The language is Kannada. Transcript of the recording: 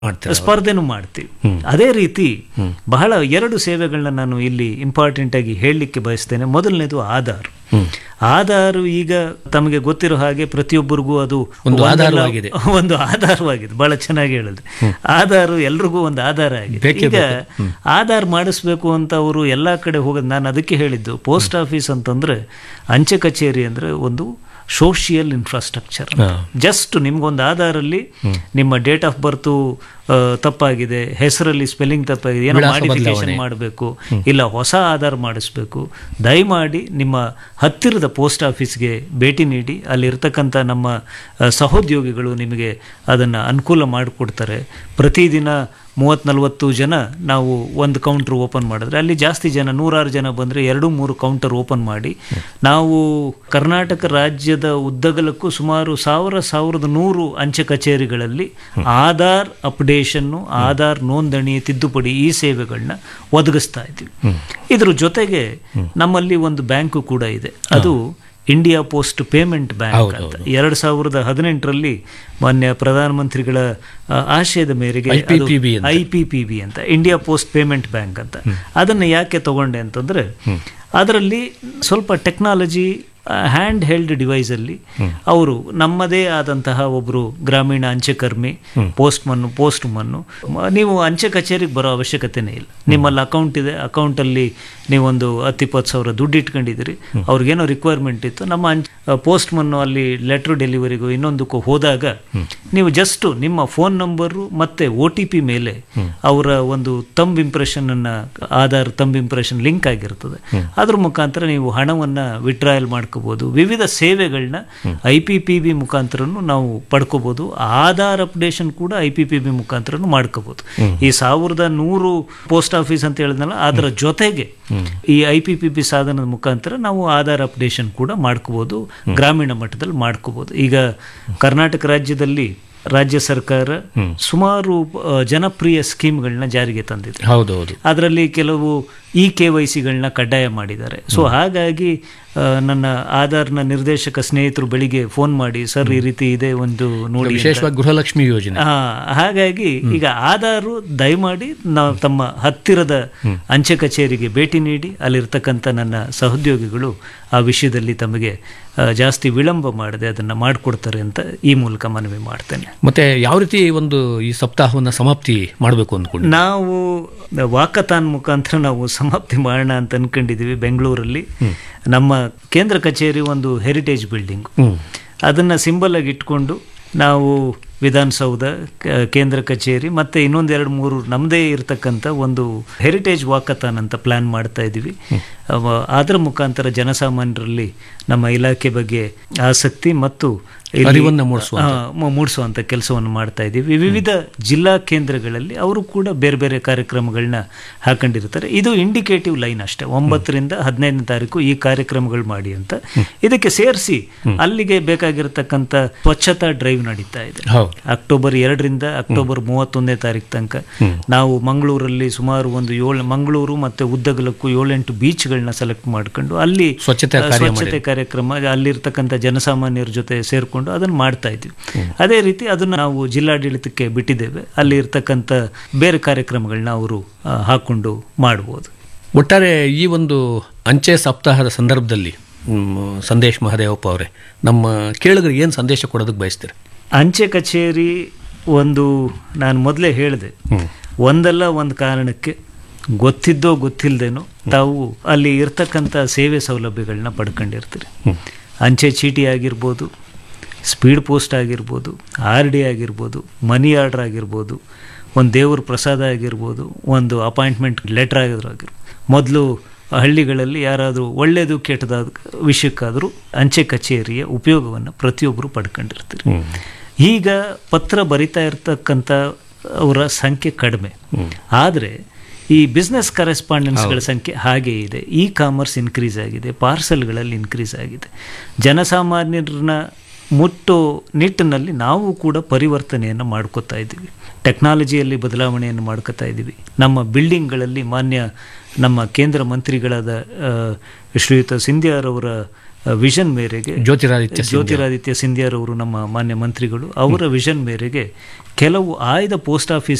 ಮಾಡ್ತೀರಾ ಸ್ಪರ್ಧೆನೂ ಮಾಡ್ತೀವಿ ಅದೇ ರೀತಿ ಬಹಳ ಎರಡು ಸೇವೆಗಳನ್ನ ನಾನು ಇಲ್ಲಿ ಇಂಪಾರ್ಟೆಂಟ್ ಆಗಿ ಹೇಳಲಿಕ್ಕೆ ಬಯಸ್ತೇನೆ ಮೊದಲನೇದು ಆಧಾರ್ ಆಧಾರ್ ಈಗ ತಮಗೆ ಗೊತ್ತಿರೋ ಹಾಗೆ ಪ್ರತಿಯೊಬ್ಬರಿಗೂ ಅದು ಒಂದು ಒಂದಲ್ಲ- ಆಧಾರವಾಗಿದೆ. ಒಂದು ಆಧಾರವಾಗಿದೆ ಬಹಳ ಚೆನ್ನಾಗಿ ಹೇಳಿದ್ರೆ ಆಧಾರ್ ಎಲ್ರಿಗೂ ಒಂದು ಆಧಾರ ಆಗಿದೆ ಬೇಕೇ ಈಗ ಆಧಾರ್ ಮಾಡಿಸ್ಬೇಕು ಅಂತ ಅವರು ಎಲ್ಲಾ ಕಡೆ ಹೋಗೋದು ನಾನು ಅದಕ್ಕೆ ಹೇಳಿದ್ದು ಪೋಸ್ಟ್ ಆಫೀಸ್ ಅಂತಂದ್ರೆ ಅಂಚೆ ಕಚೇರಿ ಅಂದ್ರೆ ಒಂದು ಸೋಷಿಯಲ್ ಇನ್ಫ್ರಾಸ್ಟ್ರಕ್ಚರ್ ಹಾ. ಜಸ್ಟ್ ನಿಮ್ಗೊಂದು ಆಧಾರಲ್ಲಿ ನಿಮ್ಮ ಡೇಟ್ ಆಫ್ ಬರ್ತು ತಪ್ಪಾಗಿದೆ ಹೆಸರಲ್ಲಿ ಸ್ಪೆಲ್ಲಿಂಗ್ ತಪ್ಪಾಗಿದೆ ಏನೋ ವಿಳಾಸ ಮಾಡಿಫಿಕೇಶನ್ ಬದಲಾವಣೆ. ಮಾಡಬೇಕು ಇಲ್ಲ ಹೊಸ ಆಧಾರ್ ಮಾಡಿಸ್ಬೇಕು ದಯಮಾಡಿ ನಿಮ್ಮ ಹತ್ತಿರದ ಪೋಸ್ಟ್ ಆಫೀಸ್ಗೆ ಭೇಟಿ ನೀಡಿ ಅಲ್ಲಿರ್ತಕ್ಕಂಥ ನಮ್ಮ ಆ, ಸಹೋದ್ಯೋಗಿಗಳು ನಿಮಗೆ ಅದನ್ನು ಅನುಕೂಲ ಮಾಡಿಕೊಡ್ತಾರೆ ಪ್ರತಿದಿನ ಮೂವತ್ತು ನಲವತ್ತು ಜನ ನಾವು ಒಂದು ಕೌಂಟರ್ ಓಪನ್ ಮಾಡಿದ್ರೆ ಅಲ್ಲಿ ಜಾಸ್ತಿ ಜನ ನೂರಾರು ಜನ ಬಂದರೆ ಎರಡು ಮೂರು ಕೌಂಟರ್ ಓಪನ್ ಮಾಡಿ ನಾವು ಕರ್ನಾಟಕ ರಾಜ್ಯದ ಉದ್ದಗಲಕ್ಕೂ ಸುಮಾರು ಸಾವಿರ ಸಾವಿರದ ನೂರು ಅಂಚೆ ಕಚೇರಿಗಳಲ್ಲಿ ಆಧಾರ್ ಅಪ್ಡೇಷನ್ನು ಆಧಾರ್ ನೋಂದಣಿ ತಿದ್ದುಪಡಿ ಈ ಸೇವೆಗಳನ್ನ ಒದಗಿಸ್ತಾ ಇದ್ದೀವಿ ಇದ್ರ ಜೊತೆಗೆ ನಮ್ಮಲ್ಲಿ ಒಂದು ಬ್ಯಾಂಕು ಕೂಡ ಇದೆ ಅದು ಇಂಡಿಯಾ ಪೋಸ್ಟ್ ಪೇಮೆಂಟ್ ಬ್ಯಾಂಕ್ ಅಂತ ಎರಡು ಸಾವಿರದ ಹದಿನೆಂಟರಲ್ಲಿ ಮಾನ್ಯ ಪ್ರಧಾನಮಂತ್ರಿಗಳ ಆ, ಆಶಯದ ಮೇರೆಗೆ IPPB ಅಂತ. ಐ ಪಿ ಪಿ ಬಿ ಅಂತ ಇಂಡಿಯಾ ಪೋಸ್ಟ್ ಪೇಮೆಂಟ್ ಬ್ಯಾಂಕ್ ಅಂತ ಅದನ್ನು ಯಾಕೆ ತಗೊಂಡೆ ಅಂತಂದ್ರೆ ಅದರಲ್ಲಿ ಸ್ವಲ್ಪ ಟೆಕ್ನಾಲಜಿ ಹ್ಯಾಂಡ್ ಹೆಲ್ಡ್ ಡಿವೈಸಲ್ಲಿ ಅವರು ನಮ್ಮದೇ ಆದಂತಹ ಒಬ್ಬರು ಗ್ರಾಮೀಣ ಅಂಚೆಕರ್ಮಿ ಪೋಸ್ಟ್ ಮನ್ನು ಪೋಸ್ಟ್ ಮನ್ನು ಮ- ನೀವು ಅಂಚೆ ಕಚೇರಿಗೆ ಬರೋ ಅವಶ್ಯಕತೆನೇ ಇಲ್ಲ ನಿಮ್ಮಲ್ಲಿ ಅಕೌಂಟ್ ಇದೆ ಅಕೌಂಟಲ್ಲಿ ನೀವೊಂದು ಹತ್ತು ಇಪ್ಪತ್ತು ಸಾವಿರ ದುಡ್ಡು ಇಟ್ಕೊಂಡಿದ್ದೀರಿ ಅವ್ರಿಗೇನೋ ರಿಕ್ವೈರ್ಮೆಂಟ್ ಇತ್ತು ನಮ್ಮ ಅಂಚ್ ಪೋಸ್ಟ್ ಮನ್ನು ಅಲ್ಲಿ ಲೆಟ್ರ್ ಡೆಲಿವರಿಗೂ ಇನ್ನೊಂದಕ್ಕೂ ಹೋದಾಗ ನೀವು ಜಸ್ಟ್ ನಿಮ್ಮ ಫೋನ್ ನಂಬರು ಮತ್ತೆ ಒ ಟಿ ಪಿ ಮೇಲೆ ಅವರ ಒಂದು ತಂಬ್ ಇಂಪ್ರೆಷನ್ ಅನ್ನ ಆಧಾರ್ ತಂಬ್ ಇಂಪ್ರೆಷನ್ ಲಿಂಕ್ ಆಗಿರ್ತದೆ ಅದ್ರ ಮುಖಾಂತರ ನೀವು ಹಣವನ್ನ ವಿಡ್ರಾಯಲ್ ಮಾಡ್ಕೋಬಹುದು ವಿವಿಧ ಸೇವೆಗಳನ್ನ ಐ ಪಿ ಪಿ ಬಿ ಮುಖಾಂತರನು ನಾವು ಪಡ್ಕೋಬಹುದು ಆಧಾರ್ ಅಪ್ಡೇಷನ್ ಕೂಡ ಐ ಪಿ ಪಿ ಬಿ ಮುಖಾಂತರನು ಮಾಡ್ಕೋಬಹುದು ಈ ಸಾವಿರದ ನೂರು ಪೋಸ್ಟ್ ಆಫೀಸ್ ಅಂತ ಹೇಳಿದ್ನಲ್ಲ ಅದರ ಜೊತೆಗೆ ಈ ಐ ಪಿ ಪಿ ಬಿ ಸಾಧನದ ಮುಖಾಂತರ ನಾವು ಆಧಾರ್ ಅಪ್ಡೇಷನ್ ಕೂಡ ಮಾಡ್ಕೋಬಹುದು ಗ್ರಾಮೀಣ ಮಟ್ಟದಲ್ಲಿ ಮಾಡ್ಕೋಬಹುದು ಈಗ ಕರ್ನಾಟಕ ರಾಜ್ಯದಲ್ಲಿ ರಾಜ್ಯ ಸರ್ಕಾರ ಸುಮಾರು ಆ, ಜನಪ್ರಿಯ ಸ್ಕೀಮ್ಗಳನ್ನ ಜಾರಿಗೆ ತಂದಿದೆ ಹೌದೌದು ಅದರಲ್ಲಿ ಕೆಲವು ಇ ಕೆ ವೈ ಸಿಗಳನ್ನ ಕಡ್ಡಾಯ ಮಾಡಿದ್ದಾರೆ ಸೊ ಹಾಗಾಗಿ ಆ, ನನ್ನ ಆಧಾರ್ನ ನಿರ್ದೇಶಕ ಸ್ನೇಹಿತರು ಬೆಳಿಗ್ಗೆ ಫೋನ್ ಮಾಡಿ ಸರ್ ಈ ರೀತಿ ಇದೆ ಒಂದು ನೋಡಿ ಅಂತ. ವಿಶೇಷವಾಗಿ ಗೃಹಲಕ್ಷ್ಮಿ ಯೋಜನೆ ಹಾ ಹಾಗಾಗಿ ಈಗ ಆಧಾರು ದಯಮಾಡಿ ನಾವು ತಮ್ಮ ಹತ್ತಿರದ ಅಂಚೆ ಕಚೇರಿಗೆ ಭೇಟಿ ನೀಡಿ ಅಲ್ಲಿರ್ತಕ್ಕಂಥ ನನ್ನ ಸಹೋದ್ಯೋಗಿಗಳು ಆ ವಿಷಯದಲ್ಲಿ ತಮಗೆ ಆ, ಜಾಸ್ತಿ ವಿಳಂಬ ಮಾಡದೆ ಅದನ್ನ ಮಾಡಿಕೊಡ್ತಾರೆ ಅಂತ ಈ ಮೂಲಕ ಮನವಿ ಮಾಡ್ತೇನೆ ಮತ್ತೆ ಯಾವ ರೀತಿ ಒಂದು ಈ ಸಪ್ತಾಹವನ್ನ ಸಮಾಪ್ತಿ ಮಾಡಬೇಕು ಅಂದ್ಕೊಂಡು ನಾವು ವಾಕತಾನ್ ಮುಖಾಂತರ ನಾವು ಸಮಾಪ್ತಿ ಮಾಡೋಣ ಅಂತ ಅನ್ಕೊಂಡಿದೀವಿ ಬೆಂಗಳೂರಲ್ಲಿ ನಮ್ಮ ಕೇಂದ್ರ ಕಚೇರಿ ಒಂದು ಹೆರಿಟೇಜ್ ಬಿಲ್ಡಿಂಗ್ ಹ್ಮ್ ಅದನ್ನ ಸಿಂಬಲ್ ಆಗಿ ಇಟ್ಕೊಂಡು ನಾವು ವಿಧಾನಸೌಧ ಕ- ಕೇಂದ್ರ ಕಚೇರಿ ಮತ್ತೆ ಇನ್ನೊಂದು ಎರಡು ಮೂರು ನಮ್ಮದೇ ಇರತಕ್ಕಂಥ ಒಂದು ಹೆರಿಟೇಜ್ ವಾಕಥಾನ್ ಅಂತ ಪ್ಲಾನ್ ಮಾಡ್ತಾ ಇದ್ದೀವಿ ಅವ- ಅದರ ಮುಖಾಂತರ ಜನಸಾಮಾನ್ಯರಲ್ಲಿ ನಮ್ಮ ಇಲಾಖೆ ಬಗ್ಗೆ ಆಸಕ್ತಿ ಮತ್ತು ಇಲ್ಲಿ- ಅರಿವನ್ನ ಮೂಡಿಸುವಂತ. ಆ, ಮ- ಮೂಡಿಸುವಂತ ಕೆಲಸವನ್ನು ಮಾಡ್ತಾ ಇದ್ದೀವಿ ವಿವಿಧ ಜಿಲ್ಲಾ ಕೇಂದ್ರಗಳಲ್ಲಿ ಅವರು ಕೂಡ ಬೇರೆ ಬೇರೆ ಕಾರ್ಯಕ್ರಮಗಳನ್ನ ಹಾಕೊಂಡಿರ್ತಾರೆ ಇದು ಇಂಡಿಕೇಟಿವ್ ಲೈನ್ ಅಷ್ಟೇ ಒಂಬತ್ತರಿಂದ ಹದಿನೈದನೇ ತಾರೀಕು ಈ ಕಾರ್ಯಕ್ರಮಗಳು ಮಾಡಿ ಅಂತ ಇದಕ್ಕೆ ಸೇರಿಸಿ ಅಲ್ಲಿಗೆ ಬೇಕಾಗಿರತಕ್ಕಂಥ ಸ್ವಚ್ಛತಾ ಡ್ರೈವ್ ನಡೀತಾ ಇದೆ ಹೌದು ಅಕ್ಟೋಬರ್ ಎರಡರಿಂದ ಅಕ್ಟೋಬರ್ ಮೂವತ್ತೊಂದನೇ ತಾರೀಕು ತನಕ ನಾವು ಮಂಗಳೂರಲ್ಲಿ ಸುಮಾರು ಒಂದು ಏಳು ಮಂಗಳೂರು ಮತ್ತೆ ಉದ್ದಗಲಕ್ಕೂ ಏಳೆಂಟು ಬೀಚ್ಗಳನ್ನ ಸೆಲೆಕ್ಟ್ ಮಾಡ್ಕೊಂಡು ಅಲ್ಲಿ ಸ್ವಚ್ಛತೆ ಆ, ಕಾರ್ಯ ಸ್ವಚ್ಛತೆ ಕಾರ್ಯಕ್ರಮ ಅಲ್ಲಿರ್ತಕ್ಕಂಥ ಜನಸಾಮಾನ್ಯರ ಜೊತೆ ಸೇರ್ಕೊಂಡು ಅದನ್ನು ಮಾಡ್ತಾ ಇದ್ವಿ ಅದೇ ರೀತಿ ಅದನ್ನು ನಾವು ಜಿಲ್ಲಾಡಳಿತಕ್ಕೆ ಬಿಟ್ಟಿದ್ದೇವೆ ಅಲ್ಲಿ ಇರ್ತಕ್ಕಂಥ ಬೇರೆ ಕಾರ್ಯಕ್ರಮಗಳನ್ನ ಅವರು ಆ, ಹಾಕೊಂಡು ಮಾಡ್ಬೋದು ಒಟ್ಟಾರೆ ಈ ಒಂದು ಅಂಚೆ ಸಪ್ತಾಹದ ಸಂದರ್ಭದಲ್ಲಿ ಹ್ಮ್, ಸಂದೇಶ್ ಮಹದೇವಪ್ಪ ಅವರೇ ನಮ್ಮ ಕೇಳಿದ್ರೆ ಏನು ಸಂದೇಶ ಕೊಡೋದಕ್ಕೆ ಬಯಸ್ತೀರಿ ಅಂಚೆ ಕಚೇರಿ ಒಂದು ನಾನು ಮೊದಲೇ ಹೇಳಿದೆ ಒಂದಲ್ಲ ಒಂದು ಕಾರಣಕ್ಕೆ ಗೊತ್ತಿದ್ದೋ ಗೊತ್ತಿಲ್ಲದೇನೋ ತಾವು ಅಲ್ಲಿ ಇರ್ತಕ್ಕಂಥ ಸೇವೆ ಸೌಲಭ್ಯಗಳನ್ನ ಪಡ್ಕೊಂಡಿರ್ತೀರಿ ಅಂಚೆ ಚೀಟಿ ಆಗಿರ್ಬೋದು ಸ್ಪೀಡ್ ಪೋಸ್ಟ್ ಆಗಿರ್ಬೋದು ಆರ್ ಡಿ ಆಗಿರ್ಬೋದು ಮನಿ ಆರ್ಡರ್ ಆಗಿರ್ಬೋದು ಒಂದು ದೇವ್ರ ಪ್ರಸಾದ ಆಗಿರ್ಬೋದು ಒಂದು ಅಪಾಯಿಂಟ್ಮೆಂಟ್ ಲೆಟರ್ ಆಗಿದ್ರು ಆಗಿರ್ಬೋದು ಮೊದಲು ಹಳ್ಳಿಗಳಲ್ಲಿ ಯಾರಾದರೂ ಒಳ್ಳೆಯದು ಕೆಟ್ಟದಾದ ವಿಷಯಕ್ಕಾದರೂ ಅಂಚೆ ಕಚೇರಿಯ ಉಪಯೋಗವನ್ನು ಪ್ರತಿಯೊಬ್ಬರು ಪಡ್ಕೊಂಡಿರ್ತೀರಿ ಈಗ ಪತ್ರ ಬರಿತಾ ಇರ್ತಕ್ಕಂಥ ಅವರ ಸಂಖ್ಯೆ ಕಡಿಮೆ ಆದರೆ ಈ ಬಿಸ್ನೆಸ್ ಕರೆಸ್ಪಾಂಡೆನ್ಸ್ಗಳ ಸಂಖ್ಯೆ ಹಾಗೇ ಇದೆ ಇ ಕಾಮರ್ಸ್ ಇನ್ಕ್ರೀಸ್ ಆಗಿದೆ ಪಾರ್ಸಲ್ಗಳಲ್ಲಿ ಇನ್ಕ್ರೀಸ್ ಆಗಿದೆ ಜನಸಾಮಾನ್ಯರನ್ನ ಮುಟ್ಟೋ ನಿಟ್ಟಿನಲ್ಲಿ ನಾವು ಕೂಡ ಪರಿವರ್ತನೆಯನ್ನು ಮಾಡ್ಕೋತಾ ಇದ್ದೀವಿ ಟೆಕ್ನಾಲಜಿಯಲ್ಲಿ ಬದಲಾವಣೆಯನ್ನು ಮಾಡ್ಕೋತಾ ಇದ್ದೀವಿ ನಮ್ಮ ಬಿಲ್ಡಿಂಗ್ಗಳಲ್ಲಿ ಮಾನ್ಯ ನಮ್ಮ ಕೇಂದ್ರ ಮಂತ್ರಿಗಳಾದ ಆ, ಶ್ರೀಯುತ ಸಿಂಧ್ಯಾರವರ ವಿಷನ್ ಮೇರೆಗೆ ಜ್ಯೋತಿರಾದಿತ್ಯ ಜ್ಯೋತಿರಾದಿತ್ಯ ಸಿಂಧಿಯಾರವರು ನಮ್ಮ ಮಾನ್ಯ ಮಂತ್ರಿಗಳು ಅವರ ವಿಷನ್ ಮೇರೆಗೆ ಕೆಲವು ಆಯ್ದ ಪೋಸ್ಟ್ ಆಫೀಸ್